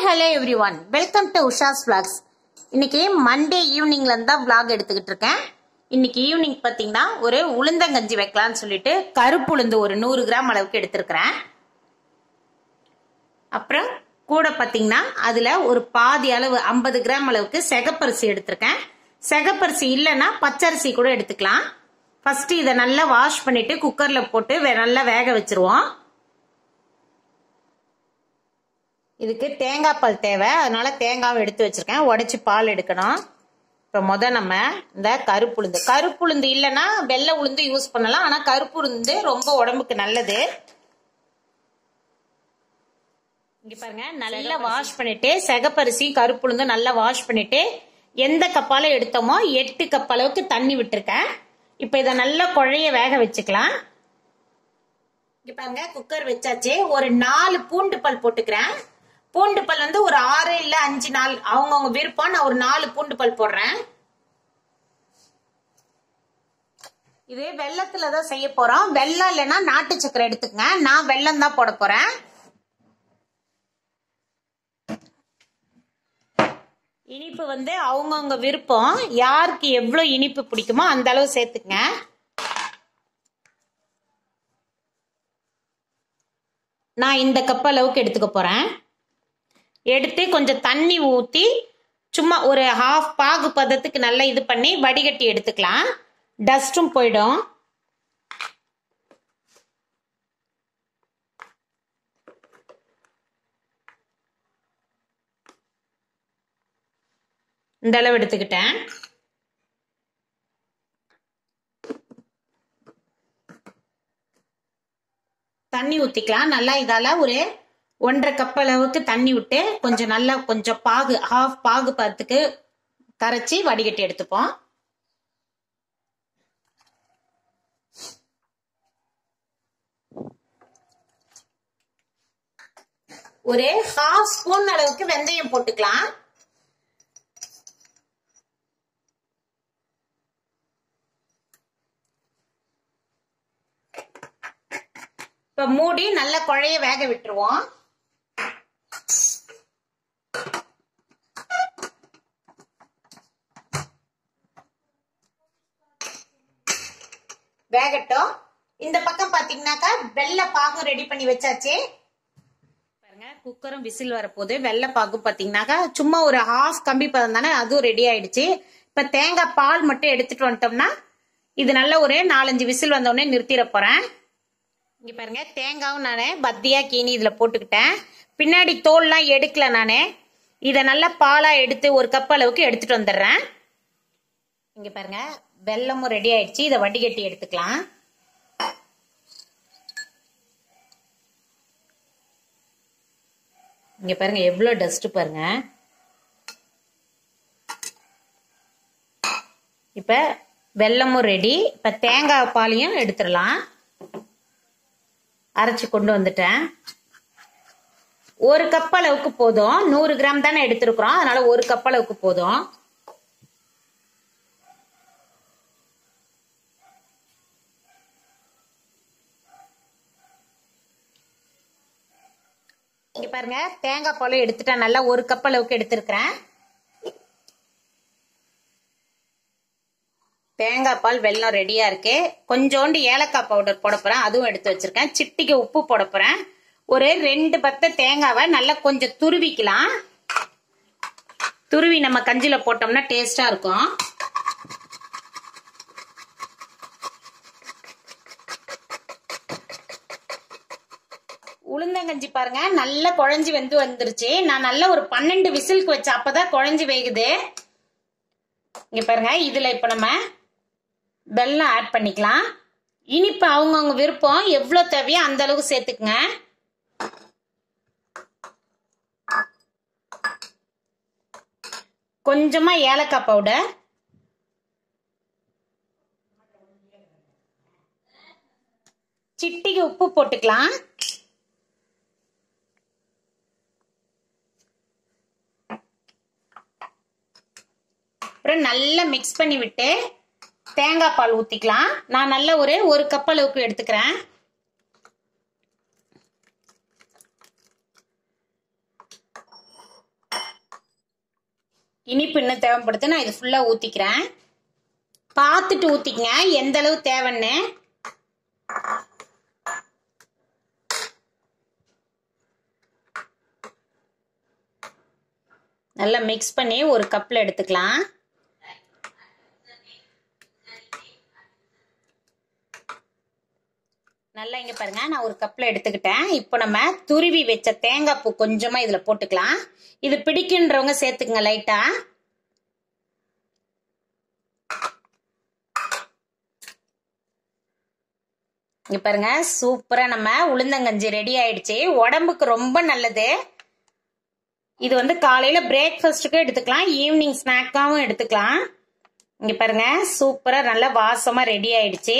hello everyone welcome to Usha's vlogs இன்னைக்கு Monday ஈவினிங்ல இருந்து தான் vlog எடுத்துக்கிட்டு இருக்கேன் இன்னைக்கு ஈவினிங் பார்த்தீங்கன்னா ஒரு உளுந்தங்கஞ்சி வைக்கலாம்னு சொல்லிட்டு கருப்பு உளுந்து ஒரு நூறு கிராம் அளவுக்கு எடுத்திருக்கிறேன் அப்புறம் கூட பார்த்தீங்கன்னா அதில் ஒரு பாதி அளவு ஐம்பது கிராம் அளவுக்கு செகப்பரிசி எடுத்திருக்கேன் செகப்பரிசி இல்லைன்னா பச்சரிசி கூட எடுத்துக்கலாம் ஃபர்ஸ்ட் இதை நல்லா வாஷ் பண்ணிட்டு குக்கரில் போட்டு வே- நல்லா வேக வச்சிருவோம் இதுக்கு தேங்காய் பால் தேவை அதனால தேங்காவை எடுத்து வச்சிருக்கேன் உடைச்சி பால் எடுக்கணும் இப்போ முத நம்ம இந்த கருப்புளுந்து கருப்புளுந்து இல்லைன்னா வெள்ளை உளுந்து யூஸ் பண்ணலாம் ஆனால் கருப்புளுந்து ரொம்ப உடம்புக்கு நல்லது இங்க பாருங்க நல்லா வாஷ் பண்ணிட்டு செகப்பரிசி கருப்புளுந்து நல்லா வாஷ் பண்ணிட்டு எந்த கப்பால எடுத்தோமோ எட்டு கப் அளவுக்கு தண்ணி விட்டுருக்கேன் இப்போ இதை நல்லா குழைய வேக வச்சுக்கலாம் இங்க பாருங்க குக்கர் வச்சாச்சு ஒரு நாலு பூண்டு பல் போட்டுக்கிறேன் பூண்டு பல் வந்து ஒரு ஆறு இல்ல அஞ்சு நாள் அவங்கவுங்க விருப்பம் நான் ஒரு நாலு பூண்டு பல் போடுறேன் இது வெள்ளத்துல தான் செய்ய போறோம் வெள்ளம் இல்லைன்னா நாட்டு சக்கரை எடுத்துக்கங்க நான் வெள்ளம் தான் போட போறேன் இனிப்பு வந்து அவங்கவுங்க விருப்பம் யாருக்கு எவ்வளவு இனிப்பு பிடிக்குமோ அந்த அளவு சேர்த்துக்கங்க நான் இந்த கப் அளவுக்கு எடுத்துக்க போறேன் எடுத்து கொஞ்சம் தண்ணி ஊற்றி சும்மா ஒரு ஹாஃப் பாகு பதத்துக்கு நல்லா இது பண்ணி வடிகட்டி எடுத்துக்கலாம் டஸ்ட்டும் போயிடும் இந்த அளவு எடுத்துக்கிட்டேன் தண்ணி ஊற்றிக்கலாம் நல்லா இதால ஒரு ஒன்றரை கப் அளவுக்கு தண்ணி விட்டு கொஞ்சம் நல்லா கொஞ்சம் பாகு ஹாஃப் பாகு பதத்துக்கு கரைச்சி வடிகட்டி எடுத்துப்போம் ஒரு ஹாஃப் ஸ்பூன் அளவுக்கு வெந்தயம் போட்டுக்கலாம் இப்ப மூடி நல்லா குழைய வேக விட்டுருவோம் வேகட்டும் இந்த பக்கம் பாத்தீங்கன்னாக்கா வெள்ளை பாகும் ரெடி பண்ணி வச்சாச்சு பாருங்க குக்கரும் விசில் வரப்போகுது வெள்ளை பாகும் பாத்தீங்கன்னாக்கா சும்மா ஒரு ஹாஃப் கம்பி பதம் தானே அதுவும் ரெடி ஆயிடுச்சு இப்ப தேங்காய் பால் மட்டும் எடுத்துட்டு வந்துட்டோம்னா இது நல்ல ஒரு நாலஞ்சு விசில் வந்த உடனே நிறுத்திட போறேன் இங்க பாருங்க தேங்காவும் நானே பத்தியா கீனி இதுல போட்டுக்கிட்டேன் பின்னாடி தோல்லாம் எடுக்கல நானே இதை நல்லா பாலா எடுத்து ஒரு கப் அளவுக்கு எடுத்துட்டு வந்துடுறேன் இங்க பாருங்க வெல்லமும் ரெடி ஆயிடுச்சு இதை வடிகட்டி எடுத்துக்கலாம் இங்க பாருங்க எவ்வளவு டஸ்ட் பாருங்க இப்ப வெல்லமும் ரெடி இப்ப தேங்காய் பாலையும் எடுத்துடலாம் அரைச்சு கொண்டு வந்துட்டேன் ஒரு கப் அளவுக்கு போதும் நூறு கிராம் தானே எடுத்திருக்கிறோம் அதனால ஒரு கப் அளவுக்கு போதும் இங்க பாருங்க தேங்காய் பாலும் எடுத்துட்டேன் நல்லா ஒரு கப் அளவுக்கு எடுத்திருக்கிறேன் தேங்காய் பால் வெல்லம் ரெடியா இருக்கு கொஞ்சோண்டு ஏலக்காய் பவுடர் போட போறேன் அதுவும் எடுத்து வச்சிருக்கேன் சிட்டிக்கு உப்பு போட போறேன் ஒரு ரெண்டு பத்த தேங்காவை நல்லா கொஞ்சம் துருவிக்கலாம் துருவி நம்ம கஞ்சில போட்டோம்னா டேஸ்டா இருக்கும் உளுந்தங்கஞ்சி பாருங்க நல்லா குழஞ்சி வெந்து வந்துருச்சு நான் நல்லா ஒரு பன்னெண்டு விசிலுக்கு வச்ச அப்பதான் குழஞ்சி வேகுது இங்க பாருங்க இதுல இப்ப நம்ம வெல்லம் ஆட் பண்ணிக்கலாம் இனிப்பு அவங்கவுங்க விருப்பம் எவ்வளோ தேவையோ அந்த அளவுக்கு சேர்த்துக்குங்க கொஞ்சமா ஏலக்காய் பவுடர் சிட்டிக்கு உப்பு போட்டுக்கலாம் அப்புறம் நல்லா மிக்ஸ் பண்ணி விட்டு தேங்காய் பால் ஊத்திக்கலாம் நான் நல்ல ஒரு ஒரு கப் அளவுக்கு எடுத்துக்கிறேன் இனிப்பு இன்னும் தேவைப்படுது நான் இது ஃபுல்லா ஊத்திக்கிறேன் பார்த்துட்டு ஊத்திக்கங்க எந்த அளவு தேவைன்னு நல்லா மிக்ஸ் பண்ணி ஒரு கப்ல எடுத்துக்கலாம் நல்லா இங்க பாருங்க நான் ஒரு கப்ல எடுத்துக்கிட்டேன் இப்போ நம்ம துருவி வச்ச தேங்காய் பூ கொஞ்சமா இதுல போட்டுக்கலாம் இது பிடிக்குன்றவங்க சேர்த்துக்குங்க லைட்டா இங்க பாருங்க சூப்பரா நம்ம உளுந்தங்கஞ்சி ரெடி ஆயிடுச்சு உடம்புக்கு ரொம்ப நல்லது இது வந்து காலையில பிரேக்ஃபாஸ்ட்டுக்கும் எடுத்துக்கலாம் ஈவினிங் ஸ்நாக்காவும் எடுத்துக்கலாம் இங்க பாருங்க சூப்பரா நல்லா வாசமா ரெடி ஆயிடுச்சு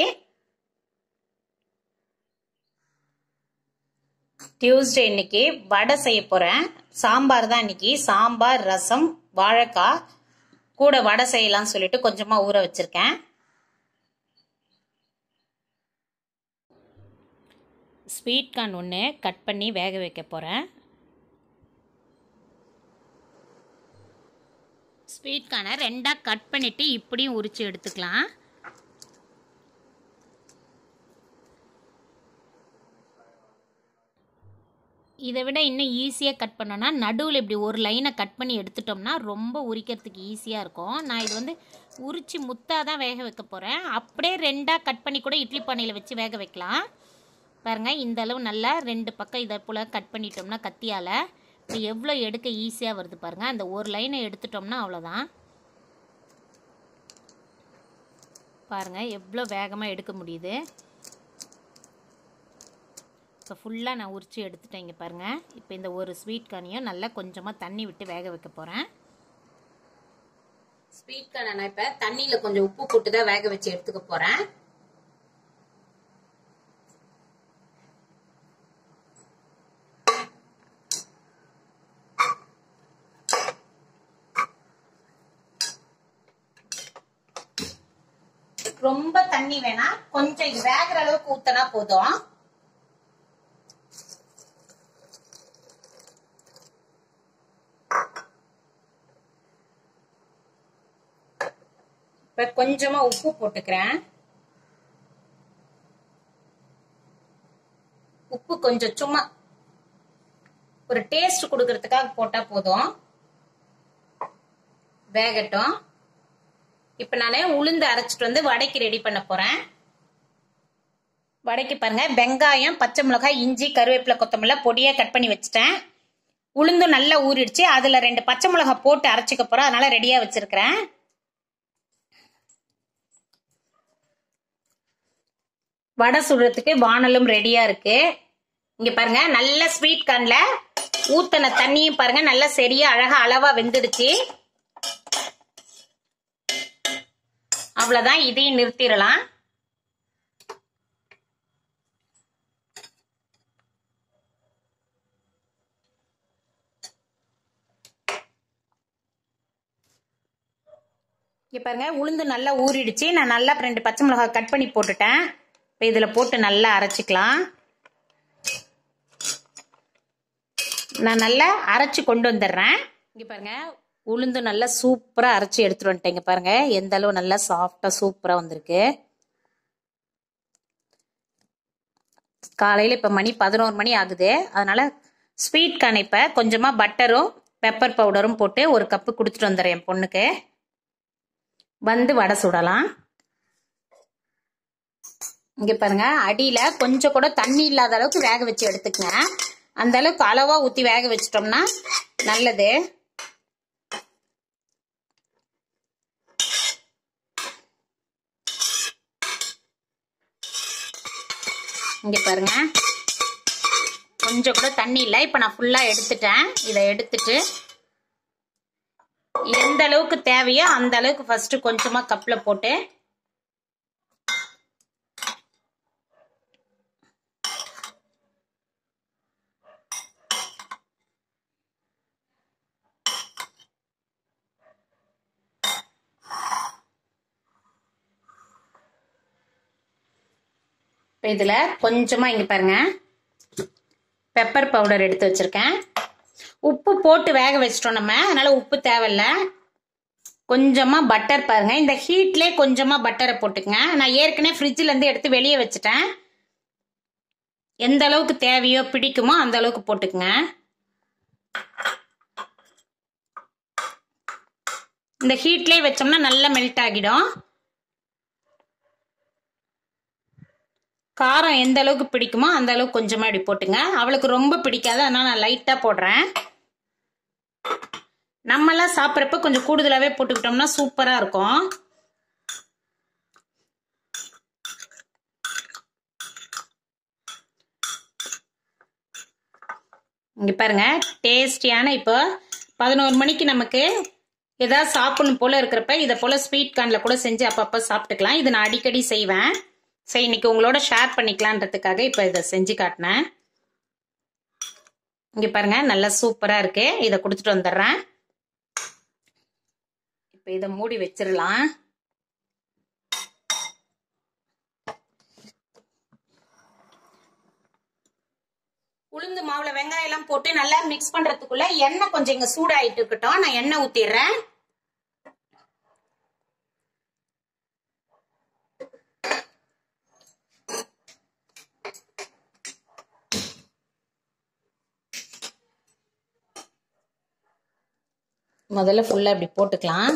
டியூஸ்டே இன்னைக்கு வடை செய்ய போறேன் சாம்பார் தான் இன்னைக்கு சாம்பார் ரசம் வாழைக்காய் கூட வடை செய்யலாம்னு சொல்லிட்டு கொஞ்சமா ஊற வச்சிருக்கேன் ஸ்வீட் கார்ன் ஒன்று கட் பண்ணி வேக வைக்க போகிறேன் ஸ்வீட் கார்னை ரெண்டாக கட் பண்ணிவிட்டு இப்படியும் உரித்து எடுத்துக்கலாம் இதை விட இன்னும் ஈஸியாக கட் பண்ணோன்னா நடுவில் இப்படி ஒரு லைனை கட் பண்ணி எடுத்துட்டோம்னா ரொம்ப உரிக்கிறதுக்கு ஈஸியாக இருக்கும் நான் இது வந்து உரித்து முத்தாக தான் வேக வைக்க போகிறேன் அப்படியே ரெண்டாக கட் பண்ணி கூட இட்லி பானையில் வச்சு வேக வைக்கலாம் பாருங்கள் இந்த அளவு நல்லா ரெண்டு பக்கம் இதை போல் கட் பண்ணிட்டோம்னா கத்தியால் இப்போ எவ்வளோ எடுக்க ஈஸியாக வருது பாருங்கள் அந்த ஒரு லைனை எடுத்துட்டோம்னா அவ்வளோதான் பாருங்கள் எவ்வளோ வேகமாக எடுக்க முடியுது இப்போ ஃபுல்லாக நான் உரித்து எடுத்துட்டேன் இங்கே பாருங்கள் இப்போ இந்த ஒரு ஸ்வீட் கார்னையும் நல்லா கொஞ்சமாக தண்ணி விட்டு வேக வைக்க போகிறேன் ஸ்வீட் கார்னை நான் இப்போ தண்ணியில் கொஞ்சம் உப்பு போட்டு தான் வேக வச்சு எடுத்துக்க போகிறேன் ரொம்ப தண்ணி வேணாம் கொஞ்சம் இது வேகிற அளவுக்கு ஊத்தனா போதும் இப்ப கொஞ்சமா உப்பு போட்டுக்கிறேன் உப்பு கொஞ்சம் சும்மா ஒரு டேஸ்ட் கொடுக்கறதுக்காக போட்டா போதும் வேகட்டும் இப்ப நானே உளுந்து அரைச்சிட்டு வந்து வடைக்கு ரெடி பண்ண போறேன் வடைக்கு பாருங்க வெங்காயம் பச்சை மிளகாய் இஞ்சி கருவேப்பிலை கொத்தமல்லி பொடியா கட் பண்ணி வச்சுட்டேன் உளுந்தும் நல்லா ஊறிடுச்சு அதுல ரெண்டு பச்சை மிளகாய் போட்டு அரைச்சிக்க போறேன் அதனால ரெடியா வச்சிருக்கிறேன் வடை சுடுறதுக்கு வானலும் ரெடியா இருக்கு இங்க பாருங்க நல்ல ஸ்வீட் கார்ன்ல ஊத்தன தண்ணியும் பாருங்க நல்லா சரியா அழகா அளவா வெந்துடுச்சு அவ்வளவுதான் இதையும் நிறுத்திடலாம் இங்க பாருங்க உளுந்து நல்லா ஊறிடுச்சு நான் நல்லா ரெண்டு பச்சை மிளகாய் கட் பண்ணி போட்டுட்டேன் இப்போ இதில் போட்டு நல்லா அரைச்சிக்கலாம் நான் நல்லா அரைச்சி கொண்டு வந்துடுறேன் இங்கே பாருங்க உளுந்து நல்லா சூப்பராக அரைச்சி எடுத்துட்டு வந்துட்டேங்க பாருங்க எந்த அளவு நல்லா சாஃப்டாக சூப்பராக வந்திருக்கு காலையில் இப்போ மணி பதினோரு மணி ஆகுது அதனால ஸ்வீட் கார்ன் இப்போ கொஞ்சமாக பட்டரும் பெப்பர் பவுடரும் போட்டு ஒரு கப்பு கொடுத்துட்டு வந்துடுறேன் என் பொண்ணுக்கு வந்து வடை சுடலாம் இங்கே பாருங்க அடியில் கொஞ்சம் கூட தண்ணி இல்லாத அளவுக்கு வேக வச்சு எடுத்துக்கங்க அந்த அளவுக்கு அளவா ஊற்றி வேக வச்சிட்டோம்னா நல்லது இங்கே பாருங்க கொஞ்சம் கூட தண்ணி இல்லை இப்போ நான் ஃபுல்லாக எடுத்துட்டேன் இதை எடுத்துட்டு எந்த அளவுக்கு தேவையோ அந்த அளவுக்கு ஃபர்ஸ்ட் கொஞ்சமா கப்ல போட்டு இப்போ இதில் கொஞ்சமாக இங்கே பாருங்க பெப்பர் பவுடர் எடுத்து வச்சுருக்கேன் உப்பு போட்டு வேக வச்சிட்டோம் நம்ம அதனால உப்பு தேவையில்ல கொஞ்சமா பட்டர் பாருங்க இந்த ஹீட்லேயே கொஞ்சமா பட்டரை போட்டுக்கங்க நான் ஏற்கனவே ஃப்ரிட்ஜ்ல இருந்து எடுத்து வெளியே வச்சுட்டேன் எந்த அளவுக்கு தேவையோ பிடிக்குமோ அந்த அளவுக்கு போட்டுக்குங்க இந்த ஹீட்லேயே வச்சோம்னா நல்லா மெல்ட் ஆகிடும் காரம் எந்த அளவுக்கு பிடிக்குமோ அந்த அளவுக்கு கொஞ்சமா இப்படி போட்டுங்க அவளுக்கு ரொம்ப பிடிக்காது அதனால நான் லைட்டா போடுறேன் நம்மளாம் சாப்பிட்றப்ப கொஞ்சம் கூடுதலாகவே போட்டுக்கிட்டோம்னா சூப்பராக இருக்கும் இங்கே பாருங்க டேஸ்டியான இப்போ பதினோரு மணிக்கு நமக்கு ஏதாவது சாப்பிடணும் போல இருக்கிறப்ப இதை போல ஸ்வீட் கார்னில் கூட செஞ்சு அப்பப்போ சாப்பிட்டுக்கலாம் இது நான் அடிக்கடி செய்வேன் சரி இன்னைக்கு உங்களோட ஷேர் பண்ணிக்கலான்றதுக்காக இப்போ இதை செஞ்சு காட்டினேன் இங்கே பாருங்க நல்லா சூப்பராக இருக்கு இதை கொடுத்துட்டு வந்துடுறேன் இப்போ இதை மூடி வச்சிடலாம் உளுந்து மாவுல வெங்காயம் எல்லாம் போட்டு நல்லா மிக்ஸ் பண்றதுக்குள்ள எண்ணெய் கொஞ்சம் இங்க சூடாயிட்டு இருக்கட்டும் நான் எண்ணெய் ஊத்திடுறேன் முதல்ல ஃபுல்லா இப்படி போட்டுக்கலாம்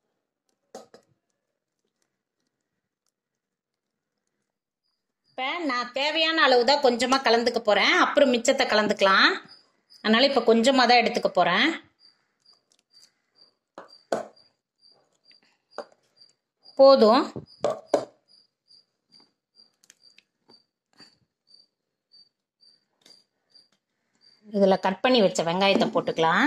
இப்போ நான் தேவையான அளவு தான் கொஞ்சமாக கலந்துக்க போகிறேன் அப்புறம் மிச்சத்தை கலந்துக்கலாம் அதனால் இப்போ கொஞ்சமாக தான் எடுத்துக்க போகிறேன் போதும் இதில் கட் பண்ணி வச்ச வெங்காயத்தை போட்டுக்கலாம்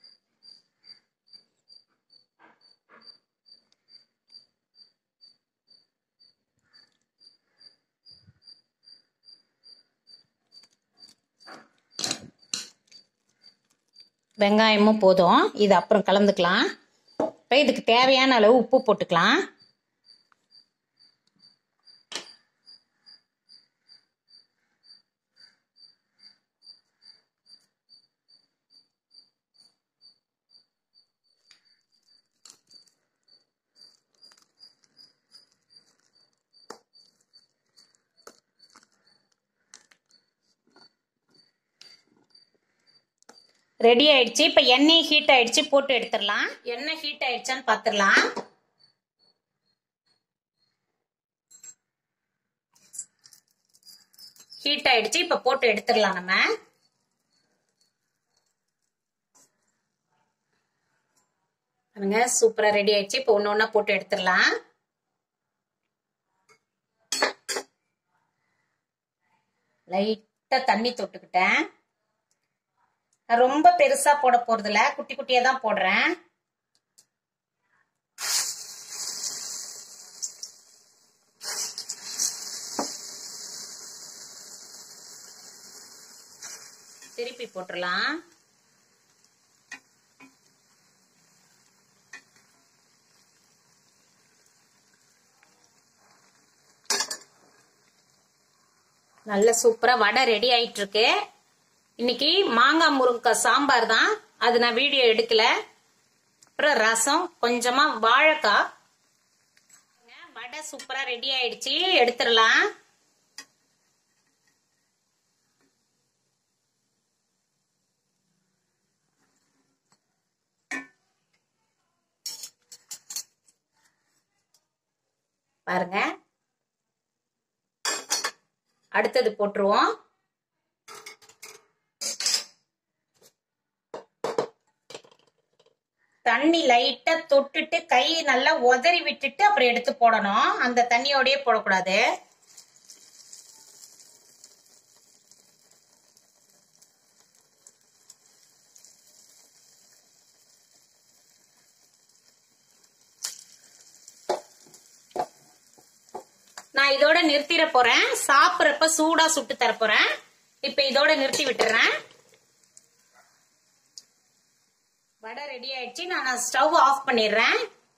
வெங்காயமும் போதும் இது அப்புறம் கலந்துக்கலாம் இப்போ இதுக்கு தேவையான அளவு உப்பு போட்டுக்கலாம் ரெடி ஆயிடுச்சு இப்போ எண்ணெய் ஹீட் ஆயிடுச்சு போட்டு எடுத்துடலாம் எண்ணெய் ஹீட் ஆயிடுச்சான்னு பார்த்துடலாம் ஹீட் ஆயிடுச்சு இப்போ போட்டு எடுத்துடலாம் நம்ம பாருங்க சூப்பரா ரெடி ஆயிடுச்சு இப்போ ஒன்று ஒன்றா போட்டு எடுத்துடலாம் லைட்டா தண்ணி தொட்டுக்கிட்டேன் நான் ரொம்ப பெருசா போட போறதில்ல குட்டி குட்டியா தான் போடுறேன் திருப்பி போட்டுடலாம் நல்ல சூப்பரா வடை ரெடி ஆயிட்டு இருக்கு இன்னைக்கு மாங்காய் முருங்கக்காய் சாம்பார் தான் அது நான் வீடியோ எடுக்கல அப்புறம் ரசம் கொஞ்சமா வாழைக்காய் வடை சூப்பரா ரெடி ஆயிடுச்சு எடுத்துடலாம் பாருங்க அடுத்தது போட்டுருவோம் தண்ணி லைட்டா தொட்டுட்டு கை நல்லா உதறி விட்டுட்டு அப்புறம் எடுத்து போடணும் அந்த தண்ணியோடயே போடக்கூடாது நான் இதோட நிறுத்திட போறேன் சாப்பிட்றப்ப சூடா சுட்டு தர போறேன் இப்ப இதோட நிறுத்தி விட்டுறேன் வடை ரெடி ஆயிடுச்சு நான் ஸ்டவ் ஆஃப் பண்ணிடுறேன்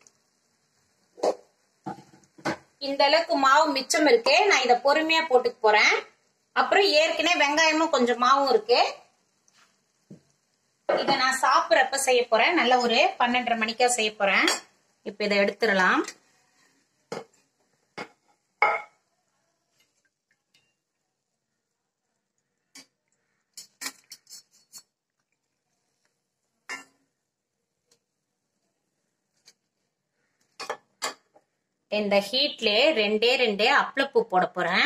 இந்த அளவுக்கு மாவு மிச்சம் இருக்கு நான் இத பொறுமையா போட்டுக்க போறேன் அப்புறம் ஏற்கனவே வெங்காயமும் கொஞ்சம் மாவும் இருக்கு இத நான் சாப்பிட்றப்ப செய்ய போறேன் நல்ல ஒரு பன்னெண்டரை மணிக்கா செய்ய போறேன் இப்போ இதை எடுத்துடலாம் இந்த ஹீட்லயே ரெண்டே ரெண்டே அப்பளப்பூ போட போறேன்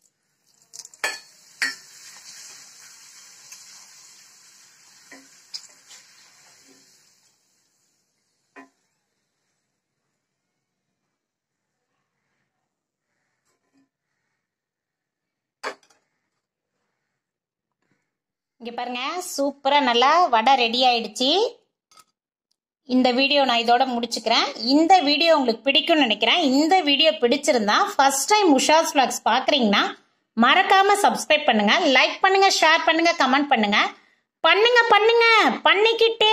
இங்க பாருங்க சூப்பரா நல்லா வடை ரெடி ஆயிடுச்சு இந்த வீடியோ நான் இதோட முடிச்சுக்கிறேன் இந்த வீடியோ உங்களுக்கு பிடிக்கும்னு நினைக்கிறேன் இந்த வீடியோ பிடிச்சிருந்தா ஃபர்ஸ்ட் டைம் உஷாஸ் vlogs பாக்குறீங்கன்னா மறக்காம சப்ஸ்கிரைப் பண்ணுங்க லைக் பண்ணுங்க ஷேர் பண்ணுங்க கமெண்ட் பண்ணுங்க பண்ணுங்க பண்ணுங்க பண்ணிக்கிட்டே